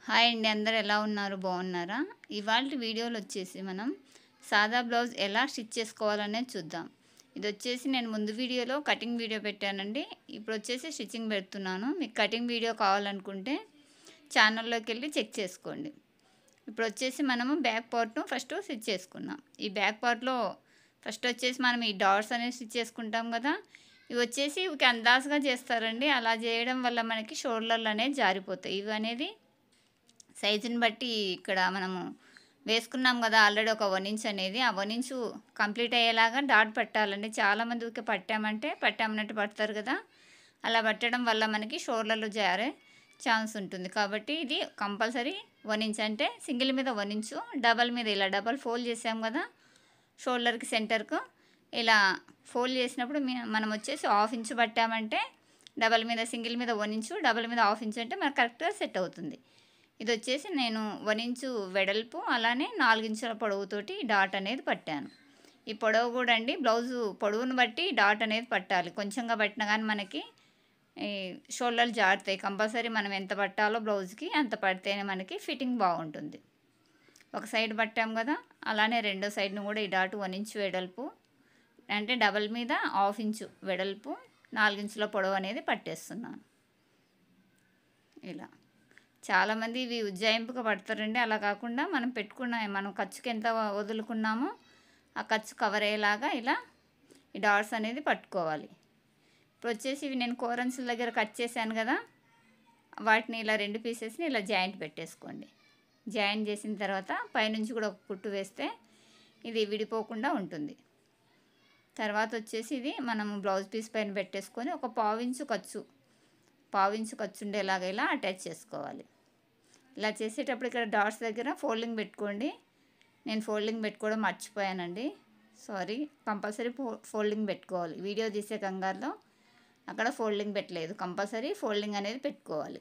hi అండి అందరు ఎలా ఉన్నారు బాగున్నారా ఇవాళ వీడియోలో వచ్చేసి మనం సాదా బ్లౌజ్ ఎలా స్టిచ్ చేసుకోవాలనేది చూద్దాం ఇది వచ్చేసి నేను ముందు వీడియోలో కటింగ్ వీడియో పెట్టానండి ఇప్పుడు వచ్చేసి స్టిచ్చింగ్ పెడుతున్నాను మీకు కటింగ్ వీడియో కావాలనుకుంటే ఛానల్లోకి వెళ్ళి చెక్ చేసుకోండి ఇప్పుడు వచ్చేసి మనము బ్యాక్ పార్ట్ను ఫస్ట్ స్టిచ్ చేసుకున్నాం ఈ బ్యాక్ పార్ట్లో ఫస్ట్ వచ్చేసి మనం ఈ డాట్స్ అనేవి స్టిచ్ చేసుకుంటాం కదా ఇవి వచ్చేసి ఇవి అందాజుగా చేస్తారండి అలా చేయడం వల్ల మనకి షోల్డర్లు అనేది జారిపోతాయి ఇవి అనేది సైజుని బట్టి ఇక్కడ మనము వేసుకున్నాం కదా ఆల్రెడీ ఒక వన్ ఇంచ్ అనేది ఆ వన్ ఇంచు కంప్లీట్ అయ్యేలాగా డాట్ పెట్టాలండి చాలామంది ఊరికే పట్టామంటే పట్టామన్నట్టు పడతారు కదా అలా పట్టడం వల్ల మనకి షోల్డర్లు జారే ఛాన్స్ ఉంటుంది కాబట్టి ఇది కంపల్సరీ వన్ ఇంచ్ అంటే సింగిల్ మీద వన్ ఇంచు డబల్ మీద ఇలా డబల్ ఫోల్డ్ చేసాం కదా షోల్డర్కి సెంటర్కు ఇలా ఫోల్డ్ చేసినప్పుడు మీ- మనం వచ్చేసి హాఫ్ ఇంచు పట్టామంటే డబల్ మీద సింగిల్ మీద వన్ ఇంచు డబల్ మీద హాఫ్ ఇంచు అంటే మనకు కరెక్ట్గా సెట్ అవుతుంది ఇది వచ్చేసి నేను వన్ ఇంచు వెడల్పు అలానే నాలుగించుల పొడవుతోటి డాట్ అనేది పట్టాను ఈ పొడవు కూడా అండి బ్లౌజు పొడవును బట్టి డాట్ అనేది పట్టాలి కొంచెంగా పట్టినా కానీ మనకి ఈ షోల్డర్లు జారుతాయి కంపల్సరీ మనం ఎంత పట్టాలో బ్లౌజ్కి అంత పడితేనే మనకి ఫిట్టింగ్ బాగుంటుంది ఒక సైడ్ పట్టాం కదా అలానే రెండో సైడ్ను కూడా ఈ డాట్ వన్ ఇంచు వెడల్పు అంటే డబల్ మీద హాఫ్ ఇంచు వెడల్పు నాలుగించుల పొడవు అనేది పట్టేస్తున్నాను ఇలా చాలామంది ఇవి ఉజ్జాయింపుగా పడతారండి అలా కాకుండా మనం పెట్టుకున్న మనం ఖర్చుకి ఎంత వదులుకున్నామో ఆ ఖర్చు కవర్ అయ్యేలాగా ఇలా ఈ డాట్స్ అనేది పట్టుకోవాలి ఇప్పుడు వచ్చేసి ఇవి నేను కోరన్సుల దగ్గర కట్ చేశాను కదా వాటిని ఇలా రెండు పీసెస్ని ఇలా జాయింట్ పెట్టేసుకోండి జాయింట్ చేసిన తర్వాత పైనుంచి కూడా ఒక కుట్టు వేస్తే ఇది విడిపోకుండా ఉంటుంది తర్వాత వచ్చేసి ఇది మనం బ్లౌజ్ పీస్ పైన పెట్టేసుకొని ఒక పావించు ఖర్చు పావించు ఖర్చు ఉండేలాగా ఇలా అటాచ్ చేసుకోవాలి ఇలా చేసేటప్పుడు ఇక్కడ డాట్స్ దగ్గర ఫోల్డింగ్ పెట్టుకోండి నేను ఫోల్డింగ్ పెట్టుకోవడం మర్చిపోయానండి సారీ కంపల్సరీ ఫో ఫోల్డింగ్ పెట్టుకోవాలి వీడియో తీసే కంగారులో అక్కడ ఫోల్డింగ్ పెట్టలేదు కంపల్సరీ ఫోల్డింగ్ అనేది పెట్టుకోవాలి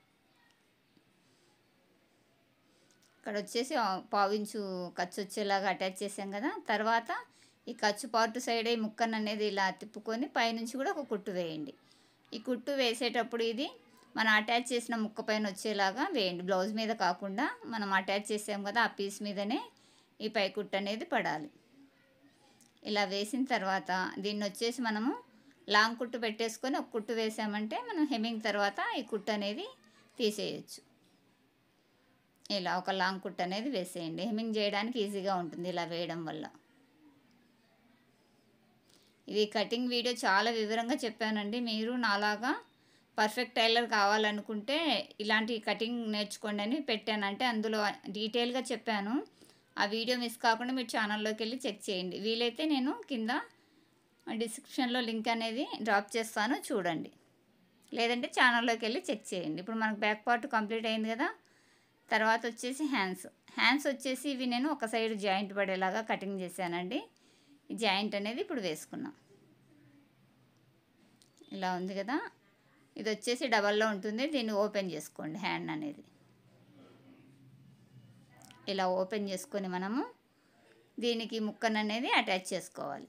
ఇక్కడ వచ్చేసి ఆ పావించు ఖర్చు వచ్చేలాగా అటాచ్ చేసాం కదా తర్వాత ఈ ఖర్చు పార్ట్ సైడ్ ఈ ముక్కను అనేది ఇలా తిప్పుకొని పైనుంచి కూడా ఒక కుట్టు వేయండి ఈ కుట్టు వేసేటప్పుడు ఇది మనం అటాచ్ చేసిన ముక్క పైన వచ్చేలాగా వేయండి బ్లౌజ్ మీద కాకుండా మనం అటాచ్ చేసాం కదా ఆ పీస్ మీదనే ఈ పై కుట్టు అనేది పడాలి ఇలా వేసిన తర్వాత దీన్ని వచ్చేసి మనము లాంగ్ కుట్టు పెట్టేసుకొని ఒక కుట్టు వేసామంటే మనం హెమ్మింగ్ తర్వాత ఈ కుట్టు అనేది తీసేయచ్చు ఇలా ఒక లాంగ్ కుట్టు అనేది వేసేయండి హెమ్మింగ్ చేయడానికి ఈజీగా ఉంటుంది ఇలా వేయడం వల్ల ఇది కటింగ్ వీడియో చాలా వివరంగా చెప్పానండి మీరు నాలాగా పర్ఫెక్ట్ టైలర్ కావాలనుకుంటే ఇలాంటి కటింగ్ నేర్చుకోండి అని పెట్టానంటే అందులో డీటెయిల్గా చెప్పాను ఆ వీడియో మిస్ కాకుండా మీరు ఛానల్లోకి వెళ్ళి చెక్ చేయండి వీలైతే నేను కింద డిస్క్రిప్షన్లో లింక్ అనేది డ్రాప్ చేస్తాను చూడండి లేదంటే ఛానల్లోకి వెళ్ళి చెక్ చేయండి ఇప్పుడు మనకు బ్యాక్ పార్ట్ కంప్లీట్ అయింది కదా తర్వాత వచ్చేసి హ్యాండ్స్ హ్యాండ్స్ వచ్చేసి ఇవి నేను ఒక సైడ్ జాయింట్ పడేలాగా కటింగ్ చేశానండి ఈ జాయింట్ అనేది ఇప్పుడు వేసుకున్నాం ఇలా ఉంది కదా ఇది వచ్చేసి డబల్లో ఉంటుంది దీన్ని ఓపెన్ చేసుకోండి హ్యాండ్ అనేది ఇలా ఓపెన్ చేసుకొని మనము దీనికి ముక్కను అనేది అటాచ్ చేసుకోవాలి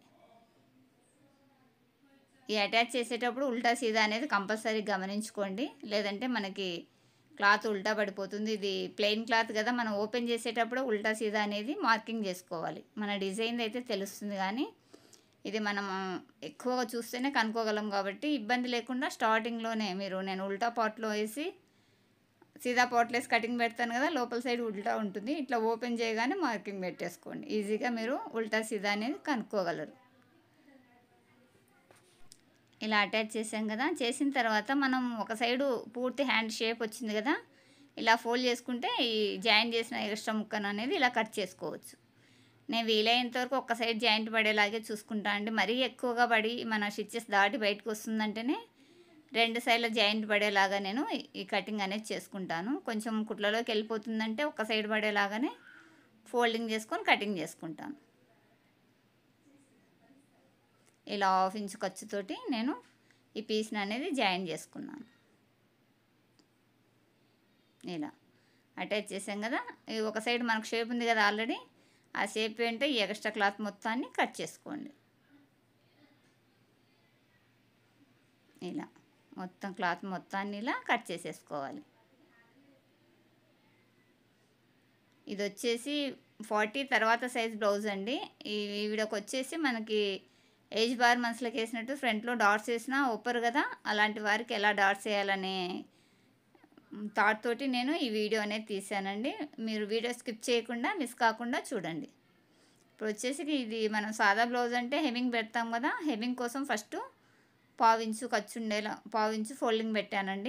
ఈ అటాచ్ చేసేటప్పుడు ఉల్టా సీదా అనేది కంపల్సరీ గమనించుకోండి లేదంటే మనకి క్లాత్ ఉల్టా పడిపోతుంది ఇది ప్లెయిన్ క్లాత్ కదా మనం ఓపెన్ చేసేటప్పుడు ఉల్టా సీదా అనేది మార్కింగ్ చేసుకోవాలి మన డిజైన్ అయితే తెలుస్తుంది కానీ ఇది మనం ఎక్కువగా చూస్తేనే కనుక్కోగలం కాబట్టి ఇబ్బంది లేకుండా స్టార్టింగ్లోనే మీరు నేను ఉల్టా పాట్లో వేసి సీదా పాట్లో వేసి కటింగ్ పెడతాను కదా లోపల సైడ్ ఉల్టా ఉంటుంది ఇట్లా ఓపెన్ చేయగానే మార్కింగ్ పెట్టేసుకోండి ఈజీగా మీరు ఉల్టా సీదా అనేది కనుక్కోగలరు ఇలా అటాచ్ చేసాం కదా చేసిన తర్వాత మనం ఒక సైడు పూర్తి హ్యాండ్ షేప్ వచ్చింది కదా ఇలా ఫోల్డ్ చేసుకుంటే ఈ జాయిన్ చేసిన ఎక్స్ట్రా ముక్కను అనేది ఇలా కట్ చేసుకోవచ్చు నేను వీలైనంత వరకు ఒక సైడ్ జాయింట్ పడేలాగే చూసుకుంటా అండి మరీ ఎక్కువగా పడి మన స్టిచ్చెస్ దాటి బయటకు వస్తుందంటేనే రెండు సైడ్ల జాయింట్ పడేలాగా నేను ఈ కటింగ్ అనేది చేసుకుంటాను కొంచెం కుట్లలోకి వెళ్ళిపోతుందంటే ఒక సైడ్ పడేలాగానే ఫోల్డింగ్ చేసుకొని కటింగ్ చేసుకుంటాను ఇలా హాఫ్ ఇంచ్ ఖర్చుతోటి నేను ఈ పీస్ని అనేది జాయిన్ చేసుకున్నాను ఇలా అటాచ్ చేసాం కదా ఇది ఒక సైడ్ మనకు షేప్ ఉంది కదా ఆల్రెడీ ఆ షేప్ ఏంటో ఈ ఎక్స్ట్రా క్లాత్ మొత్తాన్ని కట్ చేసుకోండి ఇలా మొత్తం క్లాత్ మొత్తాన్ని ఇలా కట్ చేసేసుకోవాలి ఇది వచ్చేసి ఫార్టీ తర్వాత సైజ్ బ్లౌజ్ అండి ఈ వీడియోకి వచ్చేసి మనకి ఏజ్ బార్ మనసులకు వేసినట్టు ఫ్రంట్లో డాట్స్ వేసినా ఒప్పరు కదా అలాంటి వారికి ఎలా డాట్స్ వేయాలనే థాట్ తోటి నేను ఈ వీడియో అనేది తీసానండి మీరు వీడియో స్కిప్ చేయకుండా మిస్ కాకుండా చూడండి ఇప్పుడు వచ్చేసి ఇది మనం సాదా బ్లౌజ్ అంటే హెమింగ్ పెడతాం కదా హెమింగ్ కోసం ఫస్ట్ పావించు ఖర్చు ఉండేలా పావించు ఫోల్డింగ్ పెట్టానండి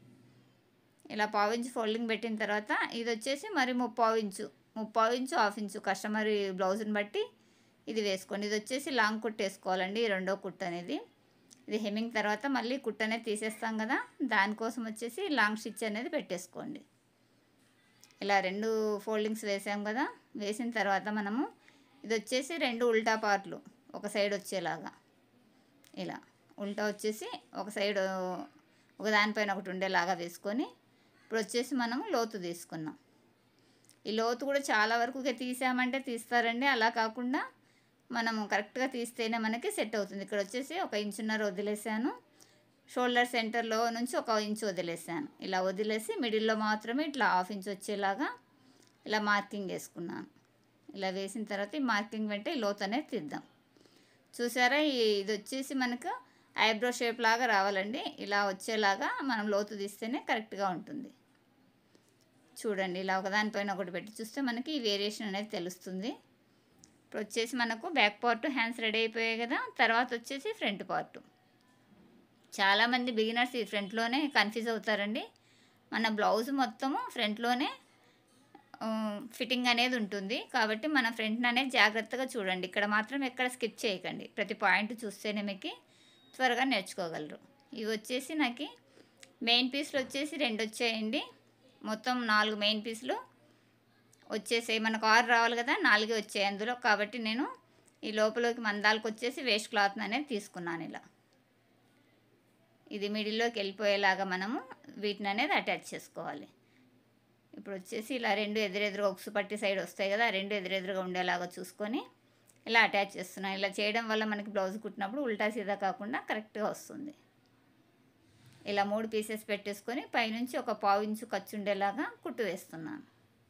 ఇలా పావించు ఫోల్డింగ్ పెట్టిన తర్వాత ఇది వచ్చేసి మరి ముప్పావు ఇంచు ముప్పావు ఇంచు హాఫ్ ఇంచు కస్టమర్ బ్లౌజ్ని బట్టి ఇది వేసుకోండి ఇది వచ్చేసి లాంగ్ కుట్ వేసుకోవాలండి ఈ రెండో కుట్ అనేది ఇది హెమ్మింగ్ తర్వాత మళ్ళీ కుట్ అనేది తీసేస్తాం కదా దానికోసం వచ్చేసి లాంగ్ స్టిచ్ అనేది పెట్టేసుకోండి ఇలా రెండు ఫోల్డింగ్స్ వేసాం కదా వేసిన తర్వాత మనము ఇది వచ్చేసి రెండు ఉల్టా పార్ట్లు ఒక సైడ్ వచ్చేలాగా ఇలా ఉల్టా వచ్చేసి ఒక సైడ్ ఒక దానిపైన ఒకటి ఉండేలాగా వేసుకొని ఇప్పుడు వచ్చేసి మనము లోతు తీసుకున్నాం ఈ లోతు కూడా చాలా వరకు ఇక తీసామంటే తీస్తారండి అలా కాకుండా మనము కరెక్ట్గా తీస్తేనే మనకి సెట్ అవుతుంది ఇక్కడ వచ్చేసి ఒక ఇంచున్నర వదిలేసాను షోల్డర్ సెంటర్లో నుంచి ఒక ఇంచు వదిలేసాను ఇలా వదిలేసి మిడిల్లో మాత్రమే ఇట్లా హాఫ్ ఇంచ్ వచ్చేలాగా ఇలా మార్కింగ్ వేసుకున్నాను ఇలా వేసిన తర్వాత ఈ మార్కింగ్ వెంట ఈ లోతు అనేది తీద్దాం చూసారా ఈ- ఇది వచ్చేసి మనకు ఐబ్రో షేప్ లాగా రావాలండి ఇలా వచ్చేలాగా మనం లోతు తీస్తేనే కరెక్ట్గా ఉంటుంది చూడండి ఇలా ఒకదానిపైన ఒకటి పెట్టి చూస్తే మనకి ఈ వేరియేషన్ అనేది తెలుస్తుంది ఇప్పుడు వచ్చేసి మనకు బ్యాక్ పార్ట్ హ్యాండ్స్ రెడీ అయిపోయాయి కదా తర్వాత వచ్చేసి ఫ్రంట్ పార్ట్ చాలామంది బిగినర్స్ ఈ ఫ్రంట్లోనే కన్ఫ్యూజ్ అవుతారండి మన బ్లౌజ్ మొత్తము ఫ్రంట్లోనే ఆ, ఫిట్టింగ్ అనేది ఉంటుంది కాబట్టి మన ఫ్రంట్ అనేది జాగ్రత్తగా చూడండి ఇక్కడ మాత్రం ఎక్కడ స్కిప్ చేయకండి ప్రతి పాయింట్ చూస్తేనే మీకు త్వరగా నేర్చుకోగలరు ఇవి వచ్చేసి నాకు మెయిన్ పీస్లు వచ్చేసి రెండు వచ్చాయండి మొత్తం నాలుగు మెయిన్ పీసులు వచ్చేసాయి మనకు ఆరు రావాలి కదా నాలుగే వచ్చాయి అందులో కాబట్టి నేను ఈ లోపలికి మందాలకు వచ్చేసి వేస్ట్ క్లాత్ అనేది తీసుకున్నాను ఇలా ఇది మిడిల్లోకి వెళ్ళిపోయేలాగా మనము వీటిని అనేది అటాచ్ చేసుకోవాలి ఇప్పుడు వచ్చేసి ఇలా రెండు ఎదురెదురుగా ఒకసు పట్టి సైడ్ వస్తాయి కదా ఆ రెండు ఎదురెదురుగా ఉండేలాగా చూసుకొని ఇలా అటాచ్ చేస్తున్నాను ఇలా చేయడం వల్ల మనకి బ్లౌజ్ కుట్టినప్పుడు ఉల్టా సీదా కాకుండా కరెక్ట్గా వస్తుంది ఇలా మూడు పీసెస్ పెట్టేసుకొని పైనుంచి ఒక పావు ఇంచు ఖర్చు ఉండేలాగా కుట్టు వేస్తున్నాను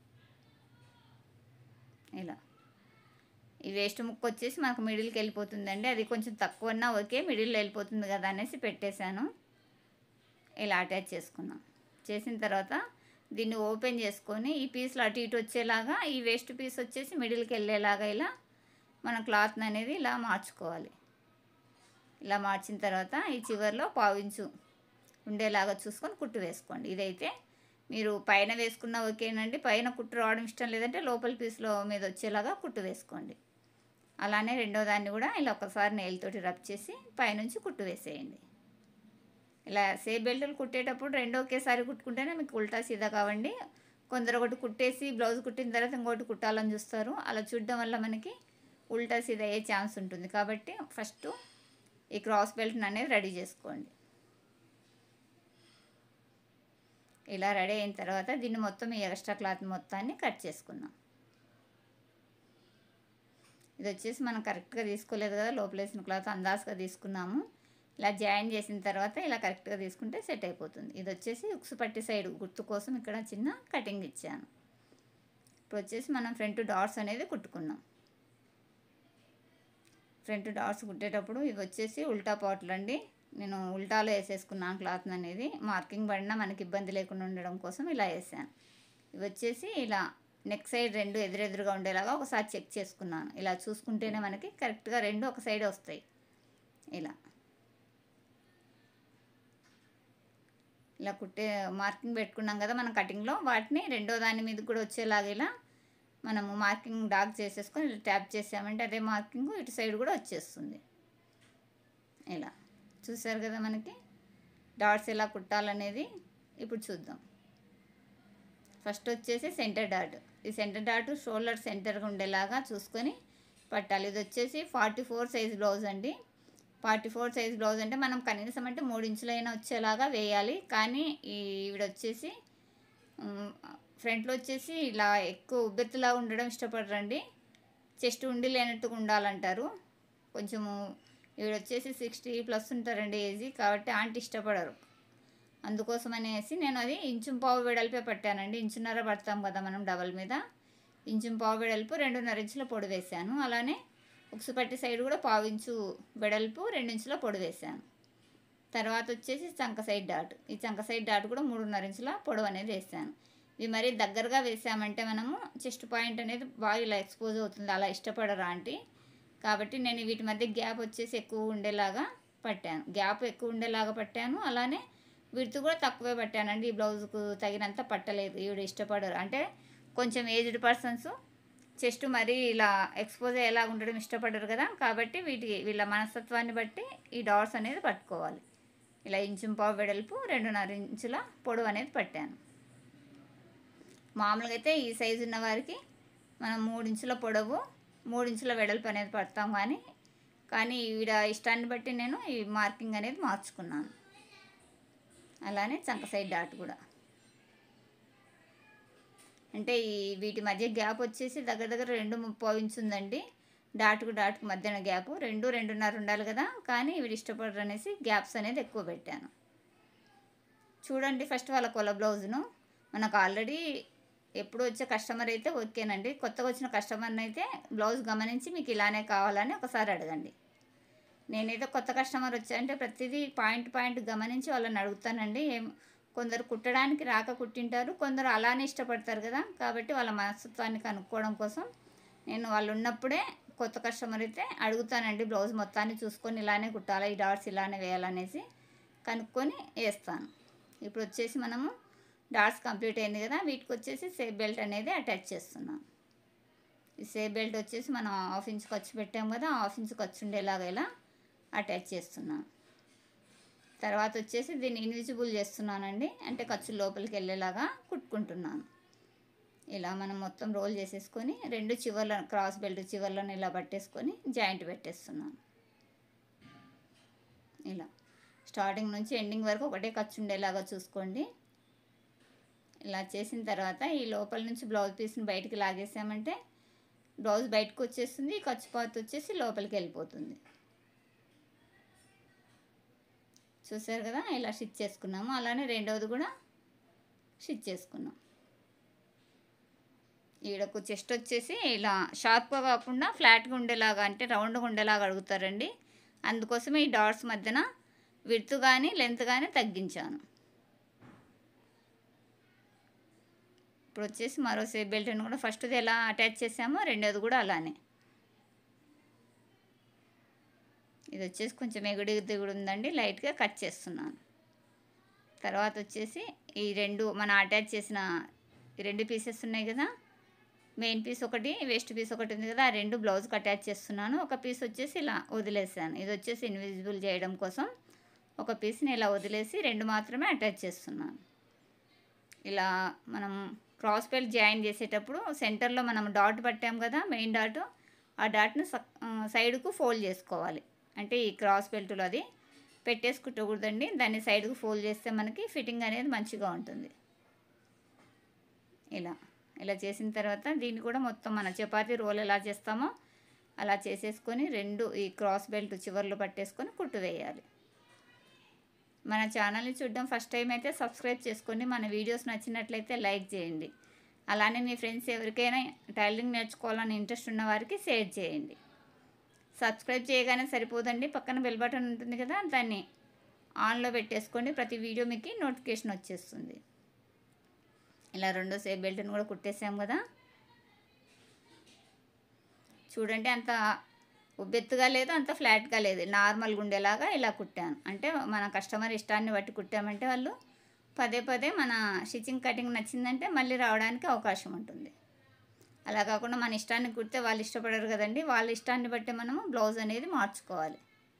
ఇలా ఈ వేస్ట్ ముక్క వచ్చేసి మనకు మిడిల్కి వెళ్ళిపోతుందండి అది కొంచెం తక్కువన్నా ఓకే మిడిల్లో వెళ్ళిపోతుంది కదా అనేసి పెట్టేశాను ఇలా అటాచ్ చేసుకున్నాం చేసిన తర్వాత దీన్ని ఓపెన్ చేసుకొని ఈ పీస్లు అటు ఇటు వచ్చేలాగా ఈ వేస్ట్ పీస్ వచ్చేసి మిడిల్కి వెళ్ళేలాగా ఇలా మన క్లాత్ని అనేది ఇలా మార్చుకోవాలి ఇలా మార్చిన తర్వాత ఈ చివర్లో పావించు ఉండేలాగా చూసుకొని కుట్టు వేసుకోండి ఇదైతే మీరు పైన వేసుకున్న ఓకేనండి పైన కుట్టు రావడం ఇష్టం లేదంటే లోపల పీస్లో మీద వచ్చేలాగా కుట్టు వేసుకోండి అలానే రెండో దాన్ని కూడా ఇలా ఒకసారి నెయిల్తోటి రబ్ చేసి పైనుంచి కుట్టు వేసేయండి ఇలా సేఫ్ బెల్టులు కుట్టేటప్పుడు రెండు ఒకేసారి కుట్టుకుంటేనే మీకు ఉల్టా సీదా కావండి కొందరు ఒకటి కుట్టేసి బ్లౌజ్ కుట్టిన తర్వాత ఇంకోటి కుట్టాలని చూస్తారు అలా చూడడం వల్ల మనకి ఉల్టా సీదా అయ్యే ఛాన్స్ ఉంటుంది కాబట్టి ఫస్ట్ ఈ క్రాస్ బెల్ట్ని అనేది రెడీ చేసుకోండి ఇలా రెడీ అయిన తర్వాత దీన్ని మొత్తం ఈ ఎక్స్ట్రా క్లాత్ మొత్తాన్ని కట్ చేసుకుందాం ఇది వచ్చేసి మనం కరెక్ట్గా తీసుకోలేదు కదా లోపల వేసిన క్లాత్ అందాజుగా తీసుకున్నాము ఇలా జాయిన్ చేసిన తర్వాత ఇలా కరెక్ట్గా తీసుకుంటే సెట్ అయిపోతుంది ఇది వచ్చేసి ఉక్సు పట్టి సైడ్ గుర్తు కోసం ఇక్కడ చిన్న కటింగ్ ఇచ్చాను ఇప్పుడు వచ్చేసి మనం ఫ్రంట్ డాట్స్ అనేది కుట్టుకున్నాం ఫ్రంట్ డాట్స్ కుట్టేటప్పుడు ఇవి వచ్చేసి ఉల్టా పాట్లు అండి నేను ఉల్టాలో వేసేసుకున్నాను క్లాత్ అనేది మార్కింగ్ పడినా మనకి ఇబ్బంది లేకుండా ఉండడం కోసం ఇలా వేసాను ఇవి వచ్చేసి ఇలా నెక్ సైడ్ రెండు ఎదురెదురుగా ఉండేలాగా ఒకసారి చెక్ చేసుకున్నాను ఇలా చూసుకుంటేనే మనకి కరెక్ట్గా రెండు ఒక సైడ్ వస్తాయి ఇలా ఇలా కుట్టే మార్కింగ్ పెట్టుకున్నాం కదా మనం కటింగ్లో వాటిని రెండో దాని మీద కూడా వచ్చేలాగా ఇలా మనము మార్కింగ్ డార్క్ చేసేసుకొని ఇలా ట్యాప్ చేసామంటే అదే మార్కింగ్ ఇటు సైడ్ కూడా వచ్చేస్తుంది ఇలా చూసారు కదా మనకి డాట్స్ ఎలా కుట్టాలనేది ఇప్పుడు చూద్దాం ఫస్ట్ వచ్చేసి సెంటర్ డాట్ ఈ సెంటర్ డాట్ షోల్డర్ సెంటర్గా ఉండేలాగా చూసుకొని పట్టాలి ఇది వచ్చేసి ఫార్టీ ఫోర్ సైజ్ బ్లౌజ్ అండి ఫార్టీ ఫోర్ సైజ్ బ్లౌజ్ అంటే మనం కనీసం అంటే మూడు ఇంచులైనా వచ్చేలాగా వేయాలి కానీ ఈ ఈవిడ వచ్చేసి ఫ్రంట్లో వచ్చేసి ఇలా ఎక్కువ ఉబ్బెత్తులా ఉండడం ఇష్టపడరండి చెస్ట్ ఉండి లేనట్టుగా ఉండాలంటారు కొంచెము ఈవిడ వచ్చేసి సిక్స్టీ ప్లస్ ఉంటారండి ఏజీ కాబట్టి ఆంటీ ఇష్టపడరు అందుకోసం అనేసి నేను అది ఇంచు పావు వెడల్పే పట్టానండి ఇంచున్నర పడతాం కదా మనం డబల్ మీద ఇంచు పావు వెడల్పు రెండున్నర ఇంచుల పొడి వేసాను అలానే ఉక్సుపట్టి సైడ్ కూడా పావు ఇంచు వెడల్పు రెండు ఇంచుల పొడి వేసాను తర్వాత వచ్చేసి చంక సైడ్ డాట్ ఈ చంక సైడ్ డాట్ కూడా మూడున్నర ఇంచుల పొడవు అనేది వేసాను ఇవి మరీ దగ్గరగా వేసామంటే మనము చెస్ట్ పాయింట్ అనేది బాగా ఇలా ఎక్స్పోజ్ అవుతుంది అలా ఇష్టపడరా ఆంటీ కాబట్టి నేను వీటి మధ్య గ్యాప్ వచ్చేసి ఎక్కువ ఉండేలాగా పట్టాను గ్యాప్ ఎక్కువ ఉండేలాగా పట్టాను అలానే వీటితో కూడా తక్కువే పట్టానండి ఈ బ్లౌజ్కు తగినంత పట్టలేదు ఈవిడ ఇష్టపడరు అంటే కొంచెం ఏజ్డ్ పర్సన్స్ చెస్ట్ మరీ ఇలా ఎక్స్పోజ్ అయ్యేలాగా ఉండడం ఇష్టపడరు కదా కాబట్టి వీటికి వీళ్ళ మనస్తత్వాన్ని బట్టి ఈ డాట్స్ అనేది పట్టుకోవాలి ఇలా ఇంచు పావు వెడల్పు రెండున్నర ఇంచుల పొడవు అనేది పట్టాను మామూలుగా అయితే ఈ సైజు ఉన్న వారికి మనం మూడు ఇంచుల పొడవు మూడు ఇంచుల వెడల్పు అనేది పడతాం కానీ కానీ ఈవిడ ఇష్టాన్ని బట్టి నేను ఈ మార్కింగ్ అనేది మార్చుకున్నాను అలానే చంక సైడ్ డాట్ కూడా అంటే ఈ వీటి మధ్య గ్యాప్ వచ్చేసి దగ్గర దగ్గర రెండు ముప్పై ఇంచు ఉందండి డాట్కు డాట్కు మధ్యన గ్యాప్ రెండు రెండున్నర ఉండాలి కదా కానీ వీడు ఇష్టపడరు అనేసి గ్యాప్స్ అనేది ఎక్కువ పెట్టాను చూడండి ఫస్ట్ వాళ్ళ కొల బ్లౌజ్ను మనకు ఆల్రెడీ ఎప్పుడు వచ్చే కస్టమర్ అయితే ఓకేనండి కొత్తగా వచ్చిన కస్టమర్ని అయితే బ్లౌజ్ గమనించి మీకు ఇలానే కావాలని ఒకసారి అడగండి నేనైతే కొత్త కస్టమర్ వచ్చారంటే ప్రతిదీ పాయింట్ పాయింట్ గమనించి వాళ్ళని అడుగుతానండి ఏం కొందరు కుట్టడానికి రాక కుట్టింటారు కొందరు అలానే ఇష్టపడతారు కదా కాబట్టి వాళ్ళ మనస్తత్వాన్ని కనుక్కోవడం కోసం నేను వాళ్ళు ఉన్నప్పుడే కొత్త కస్టమర్ అయితే అడుగుతానండి బ్లౌజ్ మొత్తాన్ని చూసుకొని ఇలానే కుట్టాలా ఈ డాట్స్ ఇలానే వేయాలనేసి కనుక్కొని వేస్తాను ఇప్పుడు వచ్చేసి మనము డాట్స్ కంప్లీట్ అయింది కదా వీటికి వచ్చేసి సేఫ్ బెల్ట్ అనేది అటాచ్ చేస్తున్నాం ఈ సేఫ్ బెల్ట్ వచ్చేసి మనం హాఫ్ ఇంచ్ ఖర్చు పెట్టాం కదా హాఫ్ ఇంచ్ ఖర్చు ఉండేలాగా ఇలా అటాచ్ చేస్తున్నాను తర్వాత వచ్చేసి దీన్ని ఇన్విజిబుల్ చేస్తున్నానండి అంటే ఖర్చు లోపలికి వెళ్ళేలాగా కుట్టుకుంటున్నాను ఇలా మనం మొత్తం రోల్ చేసేసుకొని రెండు చివర్ల క్రాస్ బెల్ట్ చివర్లను ఇలా పట్టేసుకొని జాయింట్ పెట్టేస్తున్నాను ఇలా స్టార్టింగ్ నుంచి ఎండింగ్ వరకు ఒకటే ఖర్చు ఉండేలాగా చూసుకోండి ఇలా చేసిన తర్వాత ఈ లోపల నుంచి బ్లౌజ్ పీస్ని బయటికి లాగేసామంటే బ్లౌజ్ బయటకు వచ్చేస్తుంది ఈ ఖర్చు పాత వచ్చేసి లోపలికి వెళ్ళిపోతుంది చూసారు కదా ఇలా స్టిచ్ చేసుకున్నాము అలానే రెండవది కూడా స్టిచ్ చేసుకున్నాం ఈడకు చెస్ట్ వచ్చేసి ఇలా షార్ప్గా కాకుండా ఫ్లాట్గా ఉండేలాగా అంటే రౌండ్గా ఉండేలాగా అడుగుతారండి అందుకోసం ఈ డాట్స్ మధ్యన విడ్త్ కానీ లెంత్ కానీ తగ్గించాను ఇప్పుడు వచ్చేసి మరో సేఫ్ బెల్ట్ని కూడా ఫస్ట్ది ఎలా అటాచ్ చేసామో రెండోది కూడా అలానే ఇది వచ్చేసి కొంచెం ఎగుడు దిగుడు ఉందండి లైట్గా కట్ చేస్తున్నాను తర్వాత వచ్చేసి ఈ రెండు మనం అటాచ్ చేసిన ఈ రెండు పీసెస్ ఉన్నాయి కదా మెయిన్ పీస్ ఒకటి వేస్ట్ పీస్ ఒకటి ఉంది కదా ఆ రెండు బ్లౌజ్కి అటాచ్ చేస్తున్నాను ఒక పీస్ వచ్చేసి ఇలా వదిలేసాను ఇది వచ్చేసి ఇన్విజిబుల్ చేయడం కోసం ఒక పీస్ని ఇలా వదిలేసి రెండు మాత్రమే అటాచ్ చేస్తున్నాను ఇలా మనం క్రాస్ బెల్ట్ జాయిన్ చేసేటప్పుడు సెంటర్లో మనం డాట్ పట్టాం కదా మెయిన్ డాట్ ఆ డాట్ను సైడ్కు ఫోల్డ్ చేసుకోవాలి అంటే ఈ క్రాస్ బెల్ట్లో అది పెట్టేసుకుంటకూడదండి దాన్ని సైడ్కు ఫోల్డ్ చేస్తే మనకి ఫిట్టింగ్ అనేది మంచిగా ఉంటుంది ఇలా ఇలా చేసిన తర్వాత దీన్ని కూడా మొత్తం మన చపాతీ రోల్ ఎలా చేస్తామో అలా చేసేసుకొని రెండు ఈ క్రాస్ బెల్ట్ చివర్లు పట్టేసుకొని కుట్టు వేయాలి మన ఛానల్ని చూడడం ఫస్ట్ టైం అయితే సబ్స్క్రైబ్ చేసుకోండి మన వీడియోస్ నచ్చినట్లయితే లైక్ చేయండి అలానే మీ ఫ్రెండ్స్ ఎవరికైనా టైలరింగ్ నేర్చుకోవాలని ఇంట్రెస్ట్ ఉన్న వారికి షేర్ చేయండి సబ్స్క్రైబ్ చేయగానే సరిపోదండి పక్కన బెల్ బటన్ ఉంటుంది కదా దాన్ని ఆన్లో పెట్టేసుకోండి ప్రతి వీడియో మీకు నోటిఫికేషన్ వచ్చేస్తుంది ఇలా రెండో సేఫ్ బెల్ట్ని కూడా కుట్టేసాం కదా చూడండి అంత ఉబ్బెత్తుగా లేదు అంత ఫ్లాట్గా లేదు నార్మల్గా ఉండేలాగా ఇలా కుట్టాను అంటే మన కస్టమర్ ఇష్టాన్ని బట్టి కుట్టామంటే వాళ్ళు పదే పదే మన స్టిచ్చింగ్ కటింగ్ నచ్చిందంటే మళ్ళీ రావడానికి అవకాశం ఉంటుంది అలా కాకుండా మన ఇష్టాన్ని కుడితే వాళ్ళు ఇష్టపడరు కదండి వాళ్ళ ఇష్టాన్ని బట్టి మనము బ్లౌజ్ అనేది మార్చుకోవాలి